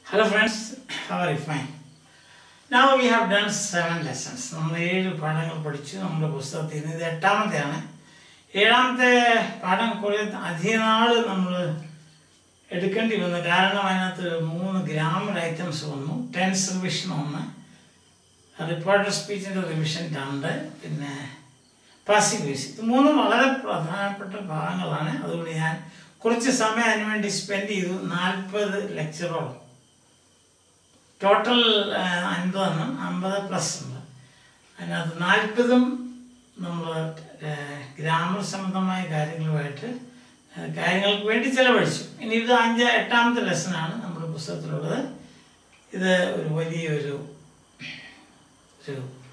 Hello friends, how are you? Fine. Now we have done seven lessons. നമ്മൾ ഏഴ് പാഠങ്ങൾ പഠിച്ചു നമ്മുടെ പുസ്തകത്തിൽ നിന്ന് ഇത് എട്ടാമത്തെയാണ് ഏഴാമത്തെ പാഠം കുറേ അധികം നാൾ നമ്മൾ എടുക്കേണ്ടി വന്നു കാരണം അതിനകത്ത് മൂന്ന് ഗ്രാമർ ഐറ്റംസ് വന്നു ടെൻസ് റിവിഷൻ ഒന്ന് റിപ്പോർട്ടർ സ്പീച്ചിൻ്റെ റിവിഷൻ രണ്ട് പിന്നെ പാസീവ് വോയിസ് ഇത് മൂന്നും വളരെ പ്രധാനപ്പെട്ട ഭാഗങ്ങളാണ് അതുകൊണ്ട് ഞാൻ കുറച്ച് സമയം അതിന് വേണ്ടി സ്പെൻഡ് ചെയ്തു നാൽപ്പത് ലെക്ചറോളം ടോട്ടൽ അൻപതെണ്ണം അമ്പത് പ്ലസ് ഉണ്ട് അതിനകത്ത് നാൽപ്പതും നമ്മൾ ഗ്രാമർ സംബന്ധമായ കാര്യങ്ങളുമായിട്ട് ആ, കാര്യങ്ങൾക്ക് വേണ്ടി ചിലവഴിച്ചു ഇനി ഇത് അഞ്ച് എട്ടാമത്തെ ലെസണാണ് നമ്മുടെ പുസ്തകത്തിലുള്ളത് ഇത് ഒരു വലിയൊരു ഒരു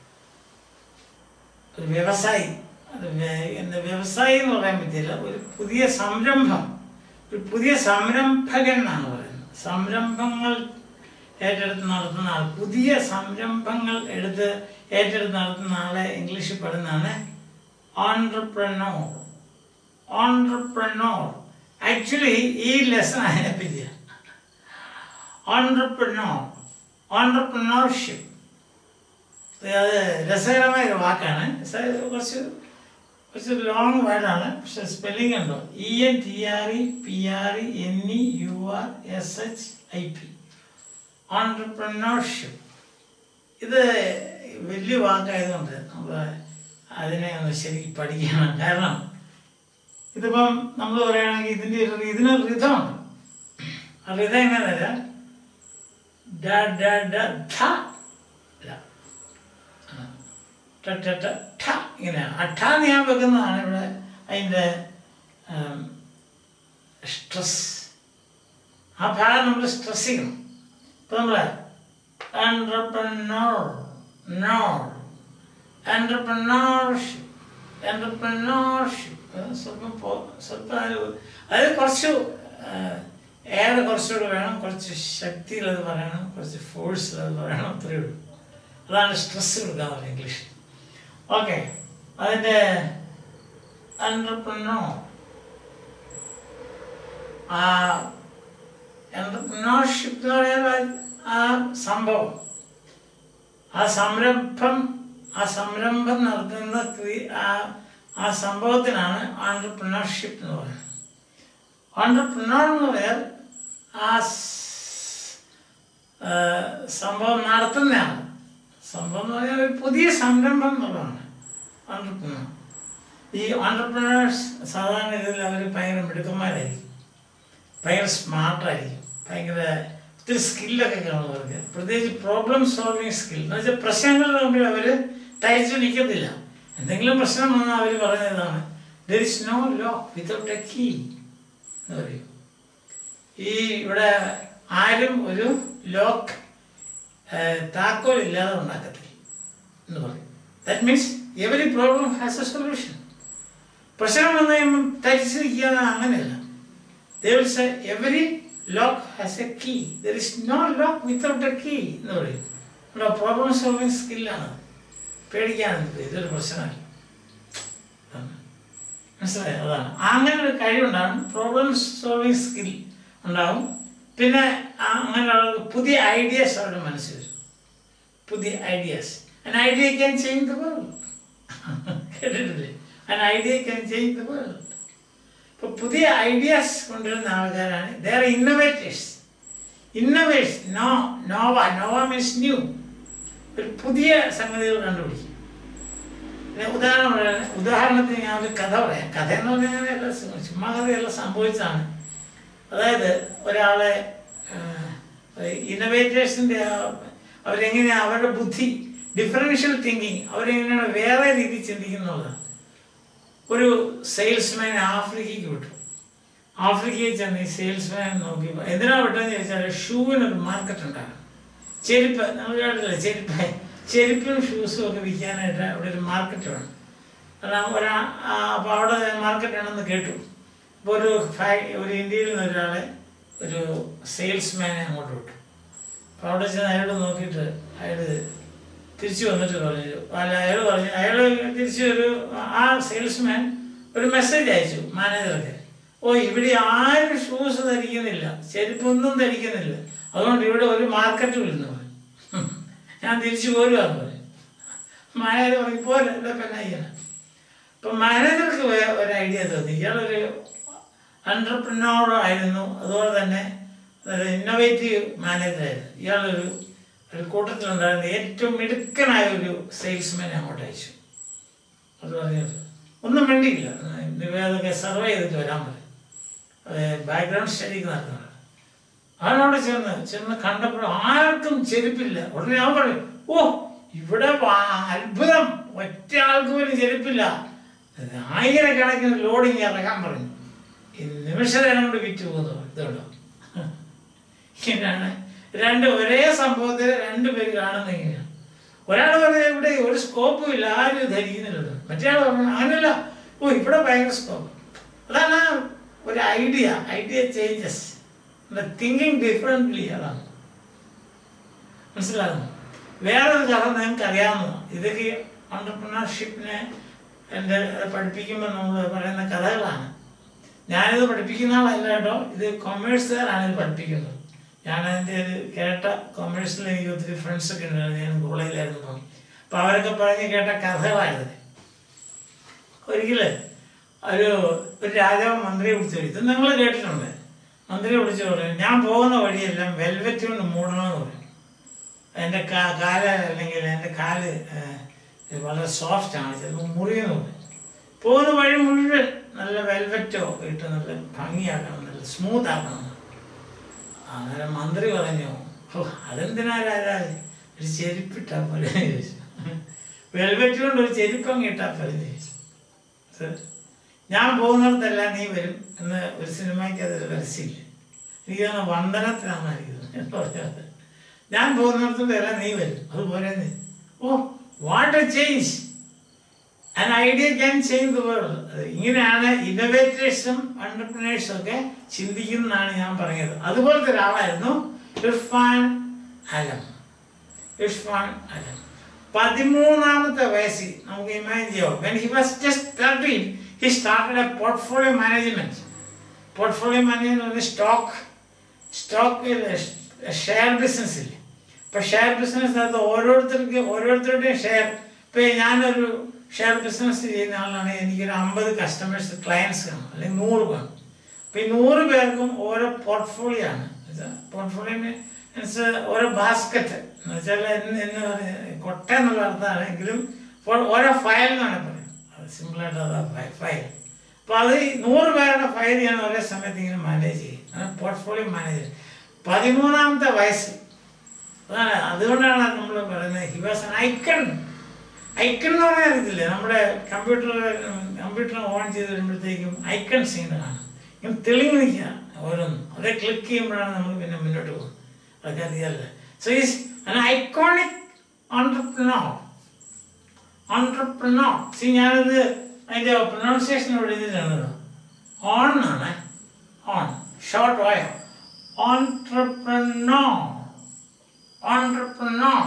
ഒരു വ്യവസായി അത് വേ- എന്താ വ്യവസായി എന്ന് പറയാൻ പറ്റില്ല ഒരു പുതിയ സംരംഭം ഒരു പുതിയ സംരംഭകൻ എന്നാണ് പറയുന്നത് സംരംഭങ്ങൾ ഏറ്റെടുത്ത് നടത്തുന്ന ആൾ പുതിയ സംരംഭങ്ങൾ എടുത്ത് ഏറ്റെടുത്ത് നടത്തുന്ന ആളെ ഇംഗ്ലീഷിൽ പറയുന്നതാണ് ഓൺട്രപ്രനോർ ഓൺട്രപ്രനോർ ആക്ച്വലി ഈ ലെസൺ അതിനെ പറ്റിയാണ് ഓൺട്രപ്രനോർ ഓൺട്രപ്രനോർഷിപ്പ് അത് രസകരമായ ഒരു വാക്കാണ് സ- കുറച്ച് കുറച്ച് ലോങ് വേർഡാണ് പക്ഷെ സ്പെല്ലിംഗ് ഉണ്ടോ E N T R E P R E N E U R S H I P entrepreneurship ഇത് വലിയ വാക്കായതുകൊണ്ട് നമ്മൾ അതിനെ ഒന്ന് ശരിക്കും പഠിക്കണം കാരണം ഇതിപ്പം നമ്മൾ പറയുകയാണെങ്കിൽ ഇതിൻ്റെ ഒരു ഇതിനൊരു ഋതമുണ്ട് ആ ഋതം എങ്ങനെയല്ല ഡ ഡ ഡ ധ ഇല്ല. ട ട ട ഠ ഇങ്ങനെയാണ് ആ ഠ എന്ന് ഞാൻ വെക്കുന്നതാണ് ഇവിടെ അതിൻ്റെ സ്ട്രെസ് ആ ഭാഗം നമ്മൾ സ്ട്രെസ് ചെയ്യണം ഇപ്പം നമ്മൾ എൻ്റർപ്രനോർ നോർ എൻ്റർപ്രനോർഷിപ്പ് എൻ്റർപ്രനോർഷിപ്പ് സ്വല്പം പോ സ്വല്പം അതിൽ അത് കുറച്ച് ആ, ഏറെ കുറച്ചുകൂടെ വേണം കുറച്ച് ശക്തിയിലത് പറയണം കുറച്ച് ഫോഴ്സിലത് പറയണം അത്രയേ ഉള്ളൂ അതാണ് സ്ട്രെസ് കൊടുക്കാൻ പറയുന്നത് ഇംഗ്ലീഷിൽ ഓക്കെ അതിൻ്റെ എൻ്റർപ്രനോർ ആ എൻ്റർപ്രനോർഷിപ്പ് എന്ന് പറയുന്നത് ആ സംഭവം ആ സംരംഭം ആ സംരംഭം നടത്തുന്ന ക്രി- ആ ആ സംഭവത്തിനാണ് ആൻറ്റർപ്രണർഷിപ്പ് എന്ന് പറയുന്നത് ആൻറ്റർപ്രണർ എന്ന് പറയാൻ ആ സ്- ആ, സംഭവം നടത്തുന്നതാണ് സംഭവം എന്ന് പറഞ്ഞാൽ ഒരു പുതിയ സംരംഭം എന്നുള്ളതാണ് ആൻറ്റർപ്രണർ ഈ ആൻറ്റർപ്രണേഴ്സ് സാധാരണ ഇതിൽ അവർ ഭയങ്കര മിടുക്കന്മാരായിരിക്കും ഭയങ്കര സ്മാർട്ടായിരിക്കും ഭയങ്കര ഒത്തിരി സ്കില്ലൊക്കെ കാണും അവർക്ക് പ്രത്യേകിച്ച് പ്രോബ്ലം സോൾവിങ് സ്കിൽ എന്ന് വെച്ചാൽ പ്രശ്നങ്ങളുടെ മുമ്പിൽ അവർ തയ്ച്ചു നിൽക്കത്തില്ല എന്തെങ്കിലും പ്രശ്നം വന്നാൽ അവർ പറയുന്നതാണ് there is no lock without a key എന്ന് പറയും ഈ ഇവിടെ ആരും ഒരു ലോക്ക് താക്കോൽ ഇല്ലാതെ ഉണ്ടാക്കത്തില്ല എന്ന് പറയും that means every problem has a solution പ്രശ്നം വന്നു കഴിയുമ്പം തരിച്ചു നിൽക്കുക അങ്ങനെയല്ല they will say every lock has a key. There is no lock without a key എന്ന് പറയും നമ്മുടെ പ്രോബ്ലം സോൾവിങ് സ്കില്ലാണ് പേടിക്കാനില്ല ഇതൊരു പ്രശ്നമല്ല അതാണ്. മനസ്സിലായോ അതാണ് അങ്ങനെ ഒരു കഴിവുണ്ടാകും പ്രോബ്ലം സോൾവിങ് സ്കിൽ ഉണ്ടാവും പിന്നെ ആ അങ്ങനെയുള്ള പുതിയ ഐഡിയാസ് അവരുടെ മനസ്സിൽ വരും പുതിയ ideas an idea can change the world കേട്ടിട്ടില്ലേ an idea can change the world ഇപ്പോൾ പുതിയ ഐഡിയാസ് കൊണ്ടുവരുന്ന ആൾക്കാരാണ് there innovators innovates no nova nova means new ഒരു പുതിയ സംഗതികൾ കണ്ടുപിടിക്കും പിന്നെ ഉദാഹരണം പറയാൻ ഉദാഹരണത്തിന് ഞാൻ ഒരു കഥ പറയാം കഥ എന്ന് പറഞ്ഞാൽ അങ്ങനെയല്ല ചുമ്മാ- ചുമ്മാ കഥയല്ല സംഭവിച്ചതാണ് അതായത് ഒരാളെ ഇന്നോവേറ്റേഴ്സിൻ്റെ അവരെങ്ങനെയാണ് അവരുടെ ബുദ്ധി ഡിഫറൻഷ്യൽ തിങ്കിങ് അവരെങ്ങനെയാണ് വേറെ രീതി ചിന്തിക്കുന്നുള്ളതാണ് ഒരു സെയിൽസ്മാൻ ആഫ്രിക്കയ്ക്ക് വിട്ടു ആഫ്രിക്കയിൽ ചെന്ന് ഈ സെയിൽസ്മാൻ നോക്കി എന്തിനാ വിട്ടെന്ന് ചോദിച്ചാൽ ഷൂവിനൊരു മാർക്കറ്റ് ഉണ്ടാകും ചെരുപ്പ് നമ്മൾ കേട്ടില്ല ചെരുപ്പ് ചെരുപ്പും ഷൂസും ഒക്കെ വിൽക്കാനായിട്ട് അവിടെ ഒരു മാർക്കറ്റ് വേണം കാരണം ഒരാ അപ്പോൾ അവിടെ മാർക്കറ്റ് ഉണ്ടെന്ന് കേട്ടു അപ്പോൾ ഒരു ഫാ ഒരു ഇന്ത്യയിൽ നിന്ന് ഒരാളെ ഒരു സെയിൽസ്മാനെ അങ്ങോട്ട് വിട്ടു അപ്പോൾ അവിടെ ചെന്ന് അയാളോട് നോക്കിയിട്ട് അയാൾ തിരിച്ചു വന്നിട്ട് പറഞ്ഞു അല്ല അയാൾ പറഞ്ഞു അയാൾ തിരിച്ചു ഒരു ആ സെയിൽസ്മാൻ ഒരു മെസ്സേജ് അയച്ചു മാനേജർക്ക് ഓ ഇവിടെ ആരും ഷൂസ് ധരിക്കുന്നില്ല ചെരുപ്പൊന്നും ധരിക്കുന്നില്ല അതുകൊണ്ട് ഇവിടെ ഒരു മാർക്കറ്റും ഇല്ലെന്ന് പറഞ്ഞു ഞാൻ തിരിച്ചു പോരുവാന്ന് പറഞ്ഞു മാനേജർ പറഞ്ഞു പോരെ ഇവിടെ പിന്നെ ചെയ്യണം അപ്പം മാനേജർക്ക് വേ- ഒരു ഐഡിയ തോന്നി ഇയാളൊരു entrepreneur ആയിരുന്നു അതുപോലെ തന്നെ ഒരു ഇന്നോവേറ്റീവ് മാനേജറായിരുന്നു ഇയാളൊരു ഒരു കൂട്ടത്തിലുണ്ടായിരുന്ന ഏറ്റവും മിടുക്കനായ ഒരു സെയിൽസ്മാനെ അങ്ങോട്ട് അയച്ചു അത് പറഞ്ഞത് ഒന്നും വേണ്ടിയില്ല നിവേദക സർവേ ചെയ്തിട്ട് വരാൻ പറയും ബാക്ക്ഗ്രൗണ്ട് സ്റ്റഡിക്ക് നടത്തുന്നത് അവനോട് ചെന്ന് ചെന്ന് കണ്ടപ്പോൾ ആർക്കും ചെരുപ്പില്ല ഉടനെ അവൻ പറയും ഓ ഇവിടെ വാ- അത്ഭുതം ഒറ്റ ആൾക്ക് പോലും ചെരുപ്പില്ല ആയിരക്കണക്കിന് ലോഡിങ് ഇറക്കാൻ പറഞ്ഞു ഈ നിമിഷ നേരം കൊണ്ട് വിറ്റ് പോകുന്നു ഇതുണ്ടോ ഇങ്ങനെയാണ് രണ്ട് ഒരേ സംഭവത്തിൽ രണ്ടുപേര് കാണുന്ന ഇങ്ങനെയാണ് ഒരാൾ പറഞ്ഞ ഇവിടെ ഒരു സ്കോപ്പും ഇല്ല ആരും ധരിക്കുന്നില്ലല്ലോ മറ്റേ ആൾ പറഞ്ഞു അങ്ങനെയല്ല ഓ ഇവിടെ ഭയങ്കര സ്കോപ്പ് അതാണ് ആ ഒരു idea idea changes thinking differently അതാണ് മനസ്സിലാകുന്നു വേറൊരു കഥ നിങ്ങൾക്ക് അറിയാവുന്നതാണ് ഇതൊക്കെ ഓണ്ടർപ്രണർഷിപ്പിനെ എൻ്റെ പഠിപ്പിക്കുമ്പോൾ നമ്മൾ പറയുന്ന കഥകളാണ് ഞാനിത് പഠിപ്പിക്കുന്ന ആളല്ല കേട്ടോ ഇത് കൊമേഴ്സുകാരാണ് ഇത് പഠിപ്പിക്കുന്നത് ഞാൻ അതിൻ്റെ ഒരു കേട്ട കൊമേഴ്സിൽ എനിക്ക് ഒത്തിരി ഫ്രണ്ട്സൊക്കെ ഉണ്ടായിരുന്നു ഞാൻ കോളേജിലായിരുന്നു അപ്പോൾ അവരൊക്കെ പറഞ്ഞ് കേട്ട കഥകളായത് ഒരിക്കല് ഒരു ഒരു രാജാവ് മന്ത്രിയെ വിളിച്ചു ഇത് നിങ്ങൾ കേട്ടിട്ടുണ്ട് മന്ത്രിയെ വിളിച്ചു പറയും ഞാൻ പോകുന്ന വഴിയെല്ലാം വെൽവെറ്റ് കൊണ്ട് മൂടണമെന്ന് പറയും എൻ്റെ കാ കാല് അല്ലെങ്കിൽ എൻ്റെ കാല് ഏഹ്, വളരെ സോഫ്റ്റ് ആണ് ചിലപ്പോൾ മുറിയെന്ന് പറയും പോകുന്ന വഴി മുഴുവൻ നല്ല വെൽവെറ്റോ ഇട്ട് നല്ല ഭംഗിയാക്കണം നല്ല സ്മൂത്ത് ആക്കണം അങ്ങനെ മന്ത്രി പറഞ്ഞു ഓ അതെന്തിനാ രാജാവ് ഒരു ചെരുപ്പിട്ടാ പോലെ ചോദിച്ചു വെൽവെറ്റ് കൊണ്ട് ഒരു ചെരുപ്പങ്ങ് ഇട്ടാ പോലെ ചോദിച്ചു സർ, ഞാൻ പോകുന്നിടത്തെല്ലാം നീ വരും എന്ന് ഒരു സിനിമയ്ക്ക് അതൊരു പരസ്യമില്ല എനിക്ക് തോന്നുന്നു വന്ദനത്തിനാണ് പറഞ്ഞത് ഞാൻ പോകുന്നിടത്തെല്ലാം നീ വരും അതുപോലെ നീ oh what a change an idea can change the world ഇങ്ങനെയാണ് ഇന്നോവേറ്റേഴ്സും entrepreneurs ഒക്കെ ചിന്തിക്കുന്നതാണ് ഞാൻ പറഞ്ഞത് അതുപോലത്തെ ഒരാളായിരുന്നു ഇർഫാൻ അലം ഇർഫാൻ അലം പതിമൂന്നാമത്തെ വയസ്സിൽ നമുക്ക് ഇമാജിൻ ചെയ്യാം when he was just thirteen he started a portfolio management portfolio management stock stock share business ഇല്ലേ ഇപ്പൊ ഷെയർ ബിസിനസ്സിനകത്ത് ഓരോരുത്തർക്ക് ഓരോരുത്തരുടെയും ഷെയർ ഇപ്പൊ ഞാനൊരു ഷെയർ ബിസിനസ് ചെയ്യുന്ന ആളാണ് എനിക്കൊരു അമ്പത് കസ്റ്റമേഴ്സ് ക്ലയൻസ് കാണും അല്ലെങ്കിൽ നൂറ് കാണും അപ്പൊ ഈ നൂറ് പേർക്കും ഓരോ പോർട്ട്ഫോളിയോ ആണ് പോർട്ട്ഫോളിയോ മീൻസ് ഓരോ ബാസ്ക്കറ്റ് എന്ന് വെച്ചാൽ എന്ന് എന്ന് പറഞ്ഞ കൊട്ട എന്നുള്ള അർത്ഥമാണെങ്കിലും ഇപ്പോൾ ഓരോ ഫയൽ എന്നാണ് പറയുന്നത് അത് സിമ്പിളായിട്ട് അതാ ഫയൽ അപ്പോൾ അത് ഈ നൂറ് പേരുടെ ഫയൽ ഞാൻ ഒരേ സമയത്ത് ഇങ്ങനെ മാനേജ് ചെയ്യും അങ്ങനെ പോർട്ട്ഫോളിയോ മാനേജ് പതിമൂന്നാമത്തെ വയസ്സ് അതാണ് അതുകൊണ്ടാണ് നമ്മൾ പറയുന്നത് he was an icon icon എന്ന് പറയാൻ അറിയത്തില്ലേ നമ്മുടെ കമ്പ്യൂട്ടർ കമ്പ്യൂട്ടർ ഓൺ ചെയ്ത് വരുമ്പോഴത്തേക്കും ഐക്കൺസ് ഇങ്ങനെ കാണും ഇങ്ങനെ തെളിഞ്ഞ് നിൽക്കുക ഓരോന്നും അതേ ക്ലിക്ക് ചെയ്യുമ്പോഴാണ് നമ്മൾ പിന്നെ മുന്നോട്ട് പോകുന്നത് അതൊക്കെ അറിയാമല്ലോ so is an iconic entrepreneur entrepreneur see ഞാനത് അതിൻ്റെ പ്രൊനൗൺസിയേഷൻ ഇവിടെ എഴുതിയിട്ടാണല്ലോ ഓൺ ആണ് ഓൺ ഷോർട്ട് വായോ entrepreneur entrepreneur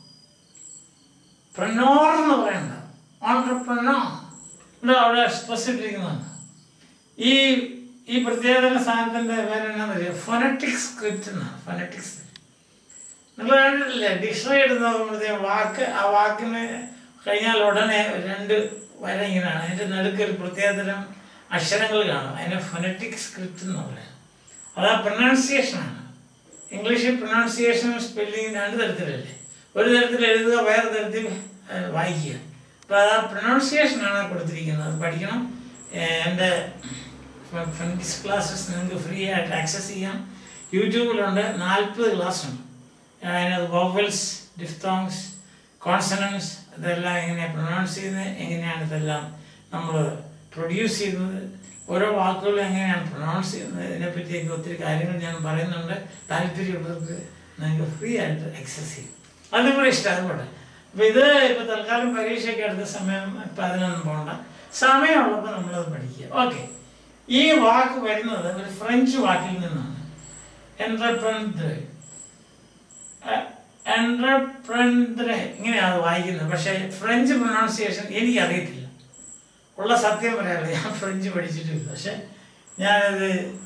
പ്രനോർ എന്ന് പറയണ്ട ഓൺട്രപ്രനോർ ഇവിടെ അവിടെ സ്പെസിഫിക്കുന്നുണ്ട് ഈ ഈ പ്രത്യേകതര സാധനത്തിൻ്റെ പേര് എന്നാന്ന് അറിയാം ഫൊനറ്റിക് സ്ക്രിപ്റ്റ് എന്നാണ് ഫൊനറ്റിക്സ് നിങ്ങൾ കണ്ടിട്ടില്ലേ ഡിക്ഷണറി എടുത്ത് നോക്കുമ്പോഴത്തേക്കും വാക്ക് ആ വാക്കിന് കഴിഞ്ഞാൽ ഉടനെ രണ്ട് വര ഇങ്ങനെയാണ് അതിൻ്റെ നടുക്ക് ഒരു പ്രത്യേകതരം അക്ഷരങ്ങൾ കാണും അതിനെ ഫൊനറ്റിക് സ്ക്രിപ്റ്റ് എന്ന് പറയാം അത് ആ പ്രൊനൗൺസിയേഷനാണ് ഇംഗ്ലീഷിൽ പ്രൊനൗൺസിയേഷനും സ്പെല്ലിങ് രണ്ട് തരത്തിലല്ലേ ഒരു തരത്തിൽ എഴുതുക വേറെ തരത്തിൽ ഏഹ്, വായിക്കുക അപ്പോൾ അത് ആ പ്രൊനൗൺസിയേഷനാണ് കൊടുത്തിരിക്കുന്നത് അത് പഠിക്കണം ഏഹ്, എൻ്റെ ഫിസിക്സ് ക്ലാസ്സസ് നിങ്ങൾക്ക് ഫ്രീ ആയിട്ട് ആക്സസ് ചെയ്യാം യൂട്യൂബിലുണ്ട് നാൽപ്പത് ക്ലാസ് ഉണ്ട് അതിനകത്ത് വോവൽസ് ഡിഫ്തോങ്സ് കോൺസണൻസ് ഇതെല്ലാം എങ്ങനെയാണ് പ്രൊനൗൺസ് ചെയ്യുന്നത് എങ്ങനെയാണ് ഇതെല്ലാം നമ്മൾ പ്രൊഡ്യൂസ് ചെയ്യുന്നത് ഓരോ വാക്കുകളും എങ്ങനെയാണ് പ്രൊനൗൺസ് ചെയ്യുന്നത് ഇതിനെപ്പറ്റിയൊക്കെ ഒത്തിരി കാര്യങ്ങൾ ഞാൻ പറയുന്നുണ്ട് താല്പര്യമുള്ളവർക്ക് നിങ്ങൾക്ക് ഫ്രീ ആയിട്ട് ആക്സസ് ചെയ്യും അത് നിങ്ങളുടെ ഇഷ്ടം അതുകൊണ്ട് അപ്പോൾ ഇത് ഇപ്പോൾ തൽക്കാലം പരീക്ഷയ്ക്ക് അടുത്ത സമയം ഇപ്പം അതിനൊന്നും പോകണ്ട സമയമുള്ളപ്പോൾ നമ്മളത് പഠിക്കുക ഓക്കെ ഈ വാക്ക് വരുന്നത് ഒരു ഫ്രഞ്ച് വാക്കിൽ നിന്നാണ് എൻട്രപ്രൻഡ് എൻട്രപ്രൻഡ്രെ ഇങ്ങനെയാണ് വായിക്കുന്നത് പക്ഷേ ഫ്രഞ്ച് പ്രൊനൗൺസിയേഷൻ എനിക്കറിയത്തില്ല ഉള്ള സത്യം പറയാറില്ല ഞാൻ ഫ്രഞ്ച് പഠിച്ചിട്ടില്ല പക്ഷെ ഞാനത്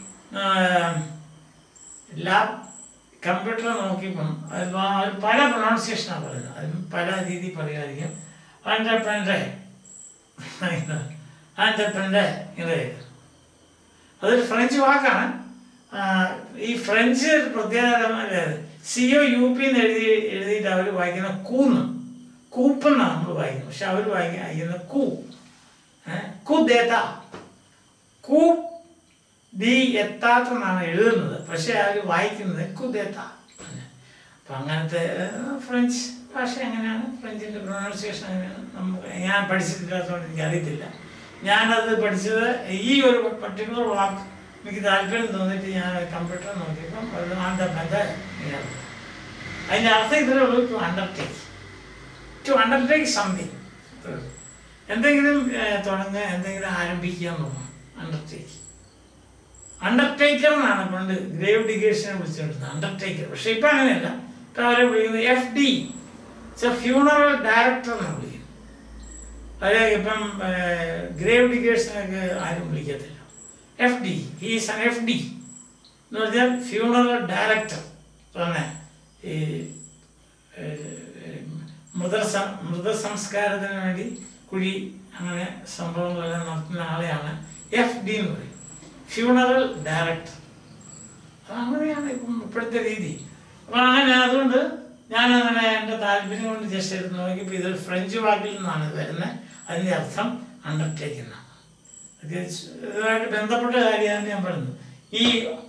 ലാബ് കമ്പ്യൂട്ടർ നോക്കിയപ്പം അത് വാ- അത് പല പ്രൊണൗൺസിയേഷനാണ് പറയുന്നത് അതിന് പല രീതി പറയുമായിരിക്കും ആൻറ്റർപ്രൻ്റെ ആൻറ്റർപ്രൻ്റെ ഇങ്ങനെ അതൊരു ഫ്രഞ്ച് വാക്കാണ് ആ, ഈ ഫ്രഞ്ച് ഒരു പ്രത്യേകത സി ഒ യു പി എന്ന് എഴുതി എഴുതിയിട്ട് അവർ വായിക്കുന്ന കൂന്ന് കൂപ്പെന്നാണ് നമ്മൾ വായിക്കുന്നത് പക്ഷെ അവർ വായിക്കുന്ന കൂ കു ദേത്ത കൂ ദി എത്താത്തെന്നാണ് എഴുതുന്നത് പക്ഷെ അവർ വായിക്കുന്നത് കുദേത്ത അപ്പം അങ്ങനത്തെ ഏഹ്, ഫ്രഞ്ച് ഭാഷ എങ്ങനെയാണ് ഫ്രഞ്ചിൻ്റെ പ്രൊണൗൺസിയേഷൻ എങ്ങനെയാണ് നമുക്ക് ഞാൻ പഠിച്ചിട്ടില്ലാത്തതുകൊണ്ട് എനിക്ക് അറിയത്തില്ല ഞാനത് പഠിച്ചത് ഈ ഒരു പർട്ടിക്കുലർ വാക്ക് എനിക്ക് താല്പര്യം തോന്നിയിട്ട് ഞാൻ കമ്പ്യൂട്ടർ നോക്കിയപ്പം അത് ആണ്ടപ്പൻ്റെ അതിൻ്റെ അർത്ഥം ഇത്രേ ഉള്ളൂ to undertake to undertake something എന്തെങ്കിലും ഏഹ്, തുടങ്ങുക എന്തെങ്കിലും ആരംഭിക്കുക എന്നുള്ളതാണ് അണ്ടർടേക്ക് അണ്ടർടേക്കർ എന്നാണ് പണ്ട് ഗ്രേവ് ഡിഗേഴ്സിനെ വിളിച്ചിരുന്നത് അണ്ടർടേക്കർ പക്ഷെ ഇപ്പം അങ്ങനെയല്ല ഇപ്പം അവരെ വിളിക്കുന്നത് എഫ് ഡി ഫ്യൂണറൽ ഡയറക്ടർ എന്നാണ് വിളിക്കുന്നത് അവരെ ഇപ്പം ഗ്രേവ് ഡിഗേഴ്സിനൊക്കെ ആരും വിളിക്കത്തില്ല F D he's N F D എന്ന് പറഞ്ഞാൽ ഫ്യൂണറൽ ഡയറക്ടർ തന്നെ ഈ ഏഹ്, മൃതസ മൃതസംസ്കാരത്തിന് വേണ്ടി കുഴി അങ്ങനെ സംഭവങ്ങളെല്ലാം നടത്തുന്ന ആളെയാണ് എഫ് ഡി എന്ന് പറയും ഫ്യൂണറൽ ഡയറക്ടർ അങ്ങനെയാണ് ഇപ്പം ഇപ്പോഴത്തെ രീതി അപ്പം അങ്ങനെ അതുകൊണ്ട് ഞാനങ്ങനെ എൻ്റെ താല്പര്യം കൊണ്ട് ജസ്റ്റ് എടുത്ത് നോക്കിയപ്പോൾ ഇതൊരു ഫ്രഞ്ച് വാക്കിൽ നിന്നാണ് ഇത് വരുന്നത് അതിൻ്റെ അർത്ഥം അണ്ടർടേക്ക് എന്നാണ് അത് ഇതുമായിട്ട് ബന്ധപ്പെട്ട കാര്യമാണ് ഞാൻ പറയുന്നത് ഈ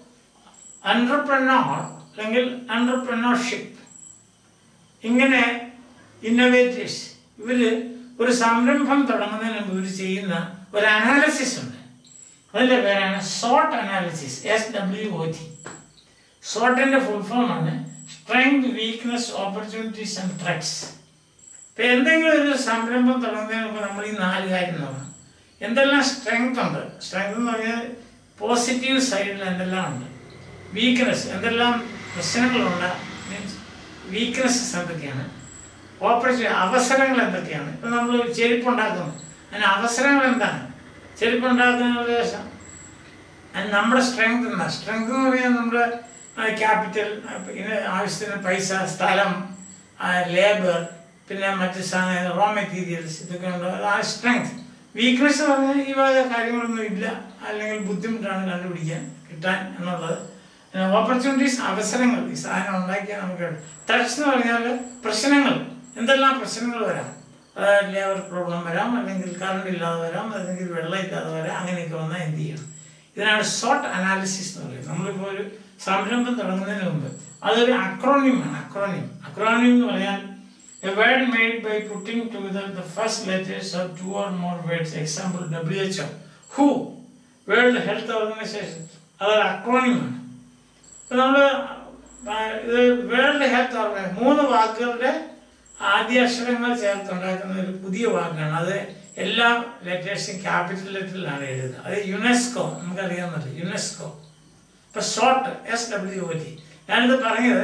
അണ്ടർപ്രണോർ അല്ലെങ്കിൽ അണ്ടർപ്രണോർഷിപ്പ് ഇങ്ങനെ ഇന്നോവേറ്റേഴ്സ് ഇവർ ഒരു സംരംഭം തുടങ്ങുന്നതിന് മുമ്പ് ഇവർ ചെയ്യുന്ന ഒരു അനാലിസിസ് ഉണ്ട് അതിൻ്റെ പേരാണ് സോട്ട് analysis S W O T സോട്ടിൻ്റെ ഫുൾ ഫോം ആണ് strength weakness opportunities and threats ഇപ്പം എന്തെങ്കിലും ഒരു സംരംഭം തുടങ്ങുന്നതിന് മുമ്പ് നമ്മൾ ഈ നാല് കാര്യം നോക്കണം എന്തെല്ലാം സ്ട്രെങ്ത് ഉണ്ട് സ്ട്രെങ്ത് എന്ന് പറഞ്ഞാൽ പോസിറ്റീവ് സൈഡിൽ എന്തെല്ലാം ഉണ്ട് വീക്ക്നെസ് എന്തെല്ലാം പ്രശ്നങ്ങളുണ്ട് മീൻസ് വീക്ക്നെസ്സസ് എന്തൊക്കെയാണ് ഓപ്പർച്യൂണിറ്റി അവസരങ്ങൾ എന്തൊക്കെയാണ് ഇപ്പം നമ്മൾ ചെരുപ്പുണ്ടാക്കുന്നു അതിന് അവസരങ്ങൾ എന്താണ് ചെരുപ്പുണ്ടാക്കുന്നതിനുള്ള ശേഷം അത് നമ്മുടെ സ്ട്രെങ്ത് എന്താ സ്ട്രെങ്ത് എന്ന് പറഞ്ഞാൽ നമ്മുടെ ക്യാപിറ്റൽ പിന്നെ ആവശ്യത്തിന് പൈസ സ്ഥലം ലേബർ പിന്നെ മറ്റ് സാധനങ്ങൾ റോ മെറ്റീരിയൽസ് ഇതൊക്കെ ഉണ്ട് അത് ആ സ്ട്രെങ്ത് വീക്ക്നെസ് എന്ന് പറഞ്ഞാൽ ഈ വക കാര്യങ്ങളൊന്നും ഇല്ല അല്ലെങ്കിൽ ബുദ്ധിമുട്ടാണ് കണ്ടുപിടിക്കാൻ കിട്ടാൻ എന്നുള്ളത് ഓപ്പർച്യൂണിറ്റീസ് അവസരങ്ങൾ ഈ സാധനം ഉണ്ടാക്കിയാൽ നമുക്ക് ത്രെറ്റ്സ് എന്ന് പറഞ്ഞാൽ പ്രശ്നങ്ങൾ എന്തെല്ലാം പ്രശ്നങ്ങൾ വരാം അതായത് ലേബർ പ്രോബ്ലം വരാം അല്ലെങ്കിൽ കറണ്ട് ഇല്ലാതെ വരാം അല്ലെങ്കിൽ വെള്ളം ഇല്ലാതെ വരാം അങ്ങനെയൊക്കെ വന്നാൽ എന്ത് ചെയ്യണം ഇതിനാണ് ഷോർട്ട് അനാലിസിസ് എന്ന് പറയുന്നത് നമ്മളിപ്പോൾ ഒരു സംരംഭം തുടങ്ങുന്നതിന് മുമ്പ് അതൊരു അക്രോണിമാണ് അക്രോണിം അക്രോണിം എന്ന് പറഞ്ഞാൽ a word made by putting together the first letters of two or more words example W H O who world health organisation അതൊരു അക്രോണിമാണ് ഇപ്പം നമ്മൾ ഇത് വേൾഡ് ഹെൽത്ത് ഓർഗനൈസേഷൻ മൂന്ന് വാക്കുകളുടെ ആദ്യ അക്ഷരങ്ങൾ ചേർത്തുണ്ടാക്കുന്ന ഒരു പുതിയ വാക്കാണ് അത് എല്ലാ ലെറ്റേഴ്സും ക്യാപിറ്റൽ ലെറ്ററിലാണ് എഴുതുന്നത് അത് യുനെസ്കോ നമുക്കറിയാവുന്നത് യുനെസ്കോ ഇപ്പൊ short S W O T ഞാനിത് പറഞ്ഞത്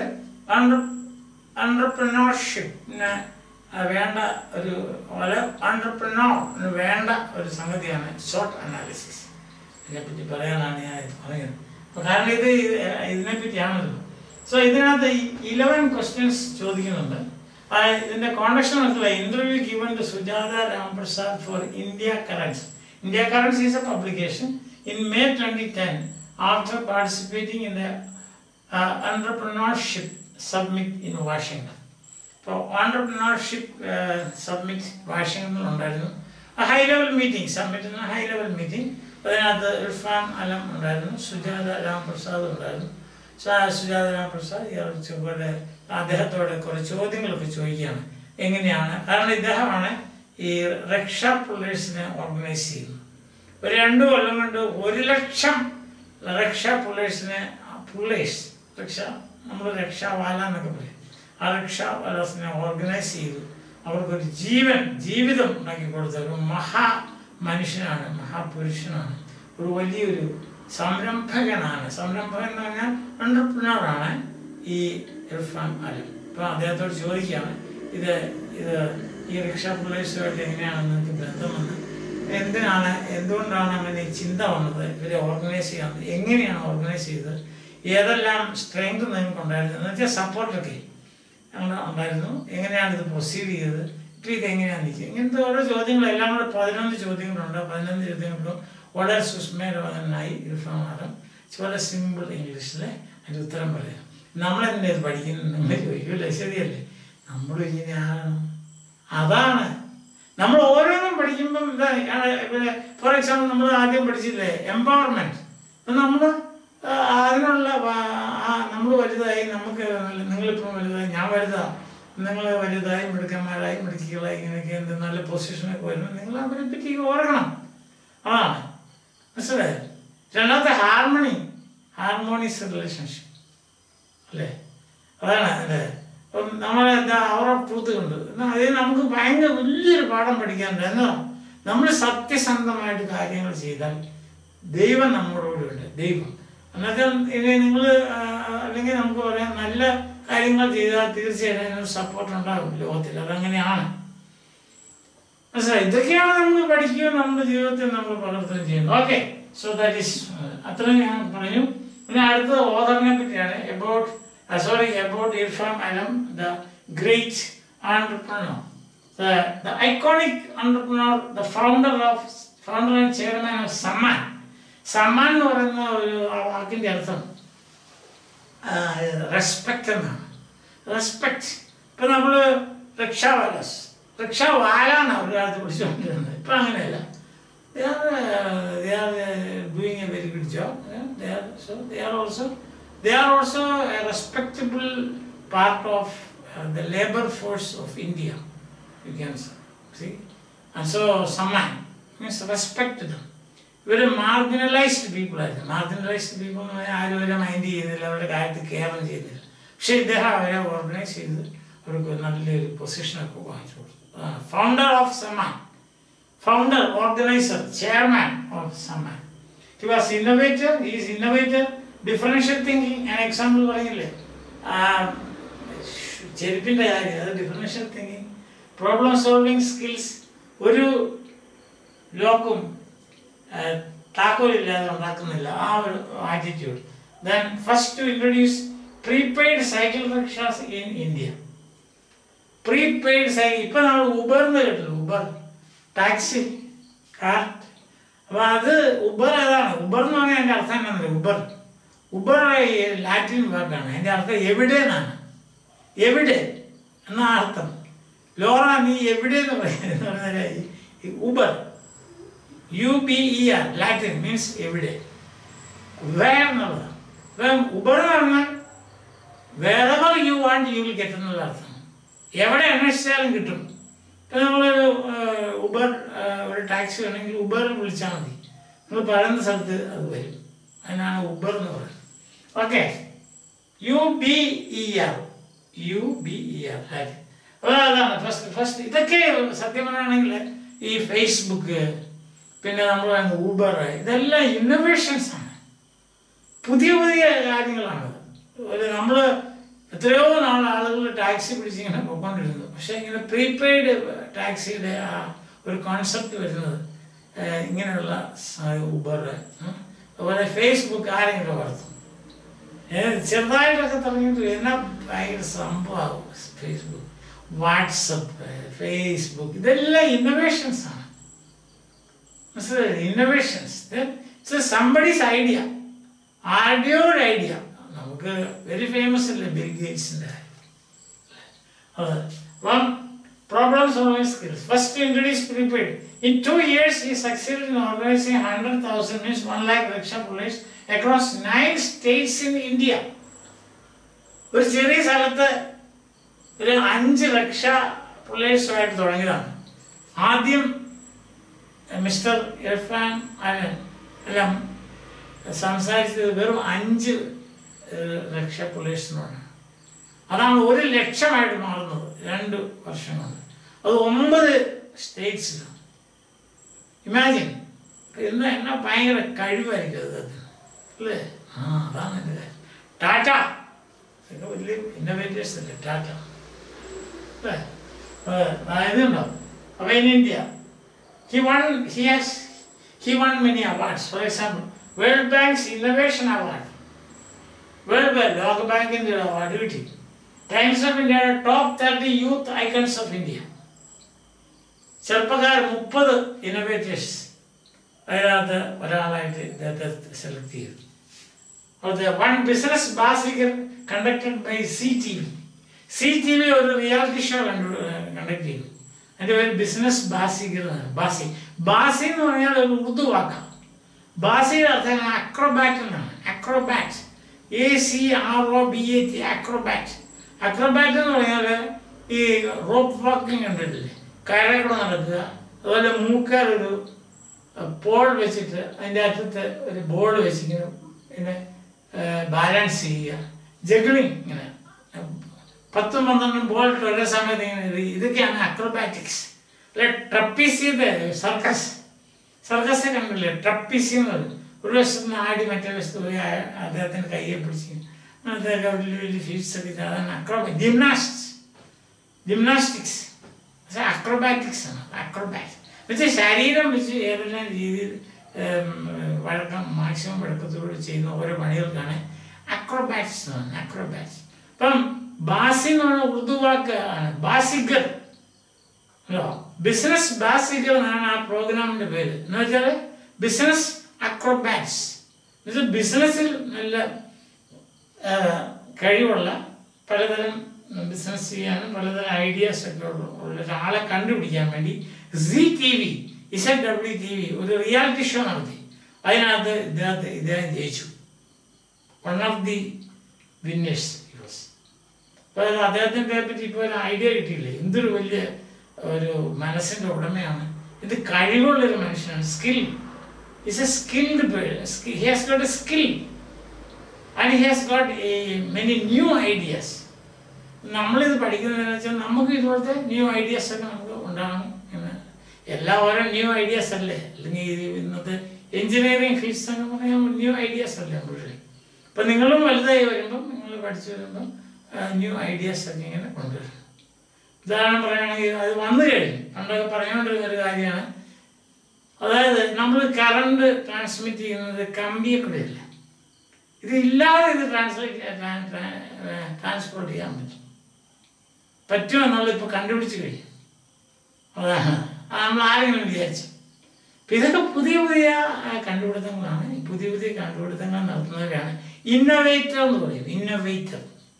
അണ്ടർപ്രണോർഷിപ്പിന് വേണ്ട ഒരു അണ്ടർപ്രണോറിന് വേണ്ട ഒരു സംഗതിയാണ് ഷോർട്ട് അനാലിസിസ് ഇതിനെപ്പറ്റി പറയാനാണ് ഞാൻ ഇത് പറയുന്നത് അപ്പൊ കാരണം ഇത് ഇതിനെപ്പറ്റിയാണല്ലോ സോ ഇതിനകത്ത് ഇലവൻ ക്വസ്റ്റ്യൻസ് ചോദിക്കുന്നുണ്ട് ആ, ഇതിന്റെ കോണ്ടക്ഷൻ മനസ്സില interview given to Sujata Ramprasad for India currents India currents is a publication in May twenty ten after participating in the entrepreneurship submit in Washington അപ്പോൾ ഓണ്ടർപ്രണർഷിപ്പ് സബ്മിറ്റ് വാഷിംഗ്ടണിൽ ഉണ്ടായിരുന്നു high level meeting submit high level meeting അതിനകത്ത് ഇർഫാൻ അലം ഉണ്ടായിരുന്നു സുജാത രാംപ്രസാദ് ഉണ്ടായിരുന്നു സു- സുജാത രാംപ്രസാദ് ഇയാൾ ചുവടെ അദ്ദേഹത്തോട് കുറേ ചോദ്യങ്ങളൊക്കെ ചോദിക്കുകയാണ് എങ്ങനെയാണ് കാരണം ഇദ്ദേഹമാണ് ഈ രക്ഷാ പുള്ളേഴ്സിനെ ഓർഗനൈസ് ചെയ്യുന്നത് ഒരു രണ്ട് കൊല്ലം കൊണ്ട് ഒരു ലക്ഷം രക്ഷാ പുള്ളേഴ്സിനെ പുള്ളേഴ്സ് രക്ഷ നമ്മൾ രക്ഷാവാല എന്നൊക്കെ പറയും ആ രക്ഷാവാലസിനെ ഓർഗനൈസ് ചെയ്തു അവർക്കൊരു ജീവൻ ജീവിതം ഉണ്ടാക്കി കൊടുത്ത ഒരു മഹാ മനുഷ്യനാണ് മഹാപുരുഷനാണ് ഒരു വലിയൊരു സംരംഭകനാണ് സംരംഭകൻ എന്ന് പറഞ്ഞാൽ entrepreneur-ആണ് ഈ ഇർഫാൻ അലം ഇപ്പം അദ്ദേഹത്തോട് ചോദിക്കുകയാണ് ഇത് ഇത് ഈ റിക്ഷ പുള്ളേഴ്സുമായിട്ട് എങ്ങനെയാണ് നിങ്ങൾക്ക് ബന്ധമെന്ന് എന്തിനാണ് എന്തുകൊണ്ടാണ് അങ്ങനെ ഈ ചിന്ത വന്നത് ഇവരെ ഓർഗനൈസ് ചെയ്യാൻ എങ്ങനെയാണ് ഓർഗനൈസ് ചെയ്തത് ഏതെല്ലാം സ്ട്രെങ്ത് നിങ്ങൾക്ക് ഉണ്ടായിരുന്നു എന്ന് വെച്ചാൽ സപ്പോർട്ടൊക്കെ അങ്ങനെ ഉണ്ടായിരുന്നു എങ്ങനെയാണ് ഇത് പ്രൊസീഡ് ചെയ്തത് ഇപ്പം ഇത് എങ്ങനെയാണ് നിൽക്കുക ഇങ്ങനത്തെ ഓരോ ചോദ്യങ്ങൾ എല്ലാം കൂടെ പതിനൊന്ന് ചോദ്യങ്ങളുണ്ട് പതിനൊന്ന് ചോദ്യങ്ങളും വളരെ സുസ്മേരവനായി ഇർഫാമാരം വളരെ സിമ്പിൾ ഇംഗ്ലീഷിൽ അതിൻ്റെ ഉത്തരം പറയാം നമ്മളെങ്ങനെ ഇത് പഠിക്കുന്നത് നിങ്ങൾ ചോദിക്കില്ലേ ശരിയല്ലേ നമ്മൾ ഇങ്ങനെ ആകണം അതാണ് നമ്മൾ ഓരോന്നും പഠിക്കുമ്പം ഇതാ ഫോർ എക്സാമ്പിൾ നമ്മൾ ആദ്യം പഠിച്ചില്ലേ എംപവർമെൻറ്റ് അപ്പം നമ്മൾ അതിനുള്ള നമ്മൾ വലുതായി നമുക്ക് നിങ്ങളിപ്പം വലുതായി ഞാൻ വലുതാ നിങ്ങൾ വലുതായി മിടുക്കന്മാരായി മിടുക്കികളായി ഇങ്ങനെയൊക്കെ എന്ത് നല്ല പൊസിഷനൊക്കെ വരുമ്പോൾ നിങ്ങൾ അവരെ പറ്റി ഓർക്കണം അതാണ് മനസ്സിലായോ രണ്ടാമത്തെ ഹാർമണി ഹാർമോണിയസ് റിലേഷൻഷിപ്പ് അല്ലേ അതാണ് അല്ലേ അപ്പം നമ്മൾ എന്താ അവരുടെ ട്രൂത്ത് കൊണ്ട് എന്നാൽ അതിൽ നമുക്ക് ഭയങ്കര വലിയൊരു പാഠം പഠിക്കാനുണ്ട് എന്നോ നമ്മൾ സത്യസന്ധമായിട്ട് കാര്യങ്ങൾ ചെയ്താൽ ദൈവം നമ്മളോട് ഉണ്ട് ദൈവം എന്നുവെച്ചാൽ ഇനി നിങ്ങൾ അല്ലെങ്കിൽ നമുക്ക് പറയാം നല്ല കാര്യങ്ങൾ ചെയ്താൽ തീർച്ചയായിട്ടും അതിനൊരു സപ്പോർട്ട് ഉണ്ടാകും ലോകത്തിൽ അതങ്ങനെയാണ് മനസ്സിലായി ഇതൊക്കെയാണ് നമ്മൾ പഠിക്കുകയും നമ്മുടെ ജീവിതത്തിൽ നമ്മൾ പകർത്തുകയും ചെയ്യുന്നത് ഓക്കെ സോ ദാറ്റ് ഈസ് അത്രയും ഞാൻ പറഞ്ഞു പിന്നെ അടുത്തത് ഓദറിനെ പറ്റിയാണ് about sorry about Irfan Alam the great entrepreneur the the iconic entrepreneur the founder of founder and chairman of Sammaan Sammaan എന്ന് പറയുന്ന ഒരു വാക്കിൻ്റെ അർത്ഥം റെസ്പെക്റ്റ് എന്നാണ് റെസ്പെക്റ്റ് ഇപ്പം നമ്മൾ റിക്ഷാവാലസ് റിക്ഷാവാലാണ് ഒരു കാലത്ത് പിടിച്ചുകൊണ്ടിരുന്നത് ഇപ്പം അങ്ങനെയല്ല they are uh, they are uh, doing a very good job. Yeah? They are so they are also they are also a respectable part of uh, the labor force of India. You can say, see, and so Saman means respect to them. ഇവർ marginalised people ആയിരുന്നു marginalised people എന്ന് പറഞ്ഞാൽ ആരും അവരെ mind ചെയ്യുന്നില്ല അവരുടെ കാര്യത്തിൽ കെയറും ചെയ്യുന്നില്ല പക്ഷേ ഇദ്ദേഹം അവരെ ഓർഗനൈസ് ചെയ്ത് അവർക്ക് നല്ലൊരു പൊസിഷനൊക്കെ വാങ്ങിച്ചു കൊടുത്തു founder of Samaan founder, organizer, chairman of Samman. He was innovator, he is innovator, differential thinking, an example പറഞ്ഞില്ലേ ചെരുപ്പിൻ്റെ കാര്യം അത് differential thinking problem solving skills ഒരു ലോക്കും താക്കോലില്ലാതെ ഉണ്ടാക്കുന്നില്ല ആ ഒരു attitude then first to introduce prepaid cycle rickshaws in India prepaid cycle ഇപ്പം നമ്മൾ ഉബർന്ന് കേട്ടില്ല ഉബർ ടാക്സി കാർ അപ്പോൾ അത് ഉബർ ഏതാണ് ഉബർ എന്ന് പറഞ്ഞാൽ അതിൻ്റെ അർത്ഥം എന്താണെന്ന് ഉബർ ഉബർ ഈ ലാറ്റിൻ വാക്കാണ് അതിൻ്റെ അർത്ഥം എവിടെ എന്നാണ് എവിടെ എന്നാ അർത്ഥം ലോറ നീ എവിടെ എന്ന് പറയുന്നത് പറഞ്ഞാൽ ഈ Uber U B E R ലാറ്റിൻ മീൻസ് എവിടെ വേ എന്നുള്ളതാണ് അപ്പം ഉബർ എന്ന് പറഞ്ഞാൽ wherever you want you will get എന്നുള്ള അർത്ഥം എവിടെ അന്വേഷിച്ചാലും കിട്ടും ഇപ്പം നമ്മളൊരു ഉബർ ഒരു ടാക്സി വേണമെങ്കിൽ ഉബർ വിളിച്ചാൽ മതി നിങ്ങൾ പറയുന്ന സ്ഥലത്ത് അത് വരും അതിനാണ് ഉബർ എന്ന് പറയുന്നത് okay U B E R U B E R അപ്പോൾ അതാണ് ഫസ്റ്റ് ഫസ്റ്റ് ഇതൊക്കെ സത്യം പറയുകയാണെങ്കിൽ ഈ ഫേസ്ബുക്ക് പിന്നെ നമ്മൾ പറയുന്ന ഊബർ ഇതെല്ലാം ഇന്നോവേഷൻസ് ആണ് പുതിയ പുതിയ കാര്യങ്ങളാണ് ഒരു നമ്മൾ എത്രയോ നാൾ ആളുകൾ ടാക്സി പിടിച്ച് ഇങ്ങനെ പോയിക്കൊണ്ടിരുന്നു പക്ഷേ ഇങ്ങനെ പ്രീപെയ്ഡ് ടാക്സിയുടെ ആ ഒരു കോൺസെപ്റ്റ് വരുന്നത് ഏഹ്, ഇങ്ങനെയുള്ള ഊബർ അതുപോലെ ഫേസ്ബുക്ക് ആരെങ്കിലും വളർത്തും ഏഹ്, ചെറുതായിട്ടൊക്കെ തുടങ്ങിയിട്ട് എന്നാ ഭയങ്കര സംഭവമാകും ഫേസ്ബുക്ക് വാട്സപ്പ് ഫേസ്ബുക്ക് ഇതെല്ലാം ഇന്നോവേഷൻസ് ആണ് മനസ്സിലായി ഇന്നോവേഷൻസ് ഇറ്റ്സ് സംബഡീസ് ഐഡിയ ആരുടെയോട് ഐഡിയ നമുക്ക് വെരി ഫേമസ് അല്ലേ ബിൽ ഗേറ്റ്സിൻ്റെ അതെ അപ്പം problem solving skills first introduce prepaid in two years ഈ succeed in organising hundred thousand means one lakh rickshaw pullers across nine states in India ഒരു ചെറിയ സ്ഥലത്ത് ഒരു അഞ്ച് ലക്ഷ പുള്ളേഴ്സുമായിട്ട് തുടങ്ങിയതാണ് ആദ്യം മിസ്റ്റർ ഇർഫാൻ അലൻ എല്ലാം സംസാരിച്ചത് വെറും അഞ്ച് ഏഹ്, ലക്ഷ പുള്ളേഴ്സിനോടാണ് അതാണ് ഒരു ലക്ഷമായിട്ട് മാറുന്നത് രണ്ട് വർഷം കൊണ്ട് അത് ഒമ്പത് സ്റ്റേറ്റ്സിലാണ് ഇമാജിൻ ഇന്ന് എന്നാ ഭയങ്കര കഴിവായിരിക്കും അത് അല്ലേ ആ അതാണ് എൻ്റെ കാര്യം ടാറ്റ ഇതൊക്കെ വലിയ ഇന്നോവേറ്റേഴ്സ് അല്ലേ ടാറ്റ അല്ലേ ഇതുണ്ടോ അപ്പോൾ in India He won, he has, he won many awards. For example, World Bank's Innovation Award. World Bank, ലോക ബാങ്കിൻ്റെ അവാർഡ് കിട്ടി ടൈംസ് ഓഫ് ഇന്ത്യയുടെ top thirty youth icons of India ചെറുപ്പക്കാർ മുപ്പത് ഇന്നോവേറ്റേഴ്സ് അതിനകത്ത് ഒരാളായിട്ട് ഇദ്ദേഹത്തെ സെലക്ട് ചെയ്തു അത് one business Baazigar conducted by C T V C T V ഒരു റിയാലിറ്റി ഷോ കണ്ടു കണ്ടക്ട് ചെയ്തു അതിൻ്റെ പേര് ബിസിനസ് ബാസിക്കർ എന്നാണ് ബാസി ബാസി എന്ന് പറഞ്ഞാൽ ഒരു ഉറുദു വാക്കാണ് ബാസിയുടെ അർത്ഥം അക്രോബാറ്റ് എന്നാണ് acrobat A C R O B A T acrobat acrobat എന്ന് പറഞ്ഞാൽ ഈ റോപ്പ് വാക്കിംഗ് കണ്ടിട്ടില്ലേ കയറക്കൂടെ നടക്കുക അതുപോലെ മൂക്കാൽ ഒരു പോൾ വെച്ചിട്ട് അതിൻ്റെ അറ്റത്ത് ഒരു ബോൾ വെച്ചിങ്ങനെ ഇങ്ങനെ ബാലൻസ് ചെയ്യുക ജഗ്ലിങ് ഇങ്ങനെ പത്തും പന്ത്രണ്ടും ബോൾ ഒരേ സമയത്ത് ഇങ്ങനെ ഇത് ഇതൊക്കെയാണ് അക്രോബാറ്റിക്സ് അല്ലെ ട്രപ്പീസിയുടെ സർക്കസ് സർക്കസ് കണ്ടില്ലേ ട്രപ്പീസി എന്ന് പറയും ഒരു വശത്ത് നിന്ന് ആടി മറ്റേ വശത്ത് പോയി അയ- അദ്ദേഹത്തിന് കയ്യെ പിടിച്ച് അദ്ദേഹം വലിയ വലിയ ഫീസ് ഒക്കെ ചെയ്ത് അതാണ് അക്രോബ ജിംനാസ്റ്റിക്സ് ജിംനാസ്റ്റിക്സ് പക്ഷേ അക്രോബാറ്റിക്സ് ആണ് അക്രോബാറ്റ് വെച്ചാൽ ശരീരം വെച്ച് ഏതെല്ലാം രീതിയിൽ ഉം, വഴക്കം മാക്സിമം വഴക്കത്തോട് ചെയ്യുന്ന ഓരോ പണികൾക്കാണ് അക്രോബാറ്റ്സ് എന്ന് പറയുന്നത് അക്രോബാറ്റ്സ് ഇപ്പം ബാസി എന്ന് പറഞ്ഞ ഉറുദു വാക്ക് ആണ് ബാസിഗർ ഹലോ ബിസിനസ് ബാസിക്കൽ എന്നാണ് ആ പ്രോഗ്രാമിന്റെ പേര് എന്ന് വെച്ചാൽ ബിസിനസ് അക്രോബാറ്റ്സ് എന്നുവെച്ചാൽ ബിസിനസ്സിൽ നല്ല ആ, കഴിവുള്ള പലതരം ബിസിനസ് ചെയ്യാനും പലതരം ഐഡിയാസ് ഒക്കെ ഉള്ള ഉള്ള ഒരാളെ കണ്ടുപിടിക്കാൻ വേണ്ടി C T V Z W T V ഒരു റിയാലിറ്റി ഷോ നടത്തി അതിനകത്ത് ഇദ്ദേഹത്തെ ഇദ്ദേഹം ജയിച്ചു വൺ ഓഫ് ദി വിന്നേഴ്സ് അപ്പോൾ അദ്ദേഹത്തിൻ്റെ പറ്റി ഇപ്പോൾ ഒരു ഐഡിയ കിട്ടിയില്ലേ എന്തൊരു വലിയ ഒരു മനസ്സിൻ്റെ ഉടമയാണ് ഇത് കഴിവുള്ളൊരു മനുഷ്യനാണ് skill is a skilled he has got a skill and he has got many new ideas നമ്മളിത് പഠിക്കുന്നതെന്ന് വെച്ചാൽ നമുക്ക് ഇതുപോലത്തെ ന്യൂ ഐഡിയാസ് ഒക്കെ നമുക്ക് ഉണ്ടാകണം എന്ന് എല്ലാം ഓരോ ന്യൂ ഐഡിയാസ് അല്ലേ അല്ലെങ്കിൽ ഇത് ഇന്നത്തെ എഞ്ചിനീയറിംഗ് ഫീൽഡ്സ് എന്ന് പറയാൻ ന്യൂ ഐഡിയാസ് അല്ലേ മുഴുവൻ ഇപ്പം നിങ്ങളും വലുതായി വരുമ്പം നിങ്ങൾ പഠിച്ചു വരുമ്പം ന്യൂ ഐഡിയാസ് ഒക്കെ ഇങ്ങനെ കൊണ്ടുവരും ഉദാഹരണം പറയുകയാണെങ്കിൽ അത് വന്നു കഴിഞ്ഞു പണ്ടൊക്കെ പറഞ്ഞുകൊണ്ടിരുന്ന ഒരു കാര്യമാണ് അതായത് നമ്മൾ കറണ്ട് ട്രാൻസ്മിറ്റ് ചെയ്യുന്നത് കമ്പിയെ കൂടെയല്ല ഇത് ഇല്ലാതെ ഇത് ട്രാൻസ്ലേറ്റ് ട്രാൻസ്പോർട്ട് ചെയ്യാൻ പറ്റും പറ്റുമെന്നുള്ളത് ഇപ്പോൾ കണ്ടുപിടിച്ച് കഴിഞ്ഞു അതാണ് അത് നമ്മൾ ആരെങ്കിലും വിചാരിച്ചു അപ്പം ഇതൊക്കെ പുതിയ പുതിയ ആ, കണ്ടുപിടുത്തങ്ങളാണ് ഈ പുതിയ പുതിയ കണ്ടുപിടുത്തങ്ങൾ നടത്തുന്നവരാണ് ഇന്നോവേറ്റർ എന്ന് പറയും ഇന്നോവേറ്റർ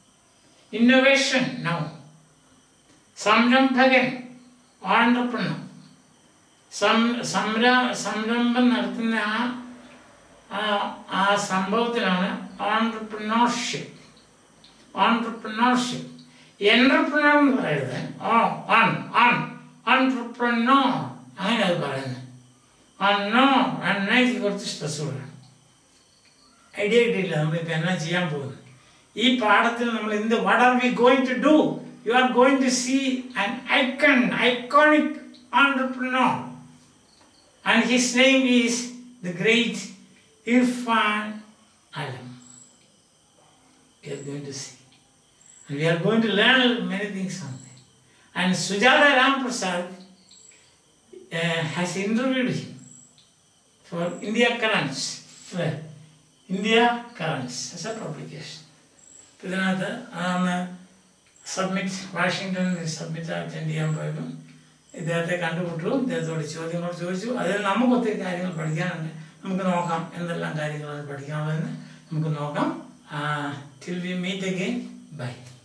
ഇന്നോവേഷൻ നൗ സംരംഭകൻ ഓണ്ടർപ്രണർ സം സംര സംരംഭം നടത്തുന്ന ആ ആ- ആ സംഭവത്തിനാണ് ഓണ്ടർപ്രണർഷിപ്പ് ഓണ്ടർപ്രണർഷിപ്പ് എൻ്റർപ്രണർ എന്ന് പറയുന്നത് ഓ ഓൺ ഓൺ ഓണ്ടർപ്രണർ അങ്ങനെ അത് പറയുന്നത് അന്നോ അന്നയ്ക്ക് കുറച്ച് സ്ട്രെസ് കൊടുക്കണം ഐഡിയ കിട്ടിയില്ല നമ്മളിപ്പോൾ എന്നാ ചെയ്യാൻ പോകുന്നത് ഈ പാഠത്തിൽ നമ്മൾ എന്ത് what are we going to do you are going to see an icon iconic entrepreneur and his name is the great Irfan Alam we are going to see. And we are going to learn many things from them. And Sujata Ram Prasad uh, has interviewed him for India Currents. Well, India Currents as a publication. ഇതിനകത്ത് അന്ന് submit വാഷിങ്ടണിൽ submit attend ചെയ്യാൻ പോയപ്പം ഇദ്ദേഹത്തെ കണ്ടുമുട്ടു ഇദ്ദേഹത്തോട് ചോദ്യങ്ങൾ ചോദിച്ചു അതിൽ നമുക്ക് ഒത്തിരി കാര്യങ്ങൾ പഠിക്കാനുണ്ട് നമുക്ക് നോക്കാം എന്തെല്ലാം കാര്യങ്ങളാണ് പഠിക്കാനുള്ളതെന്ന് നമുക്ക് നോക്കാം till we meet again by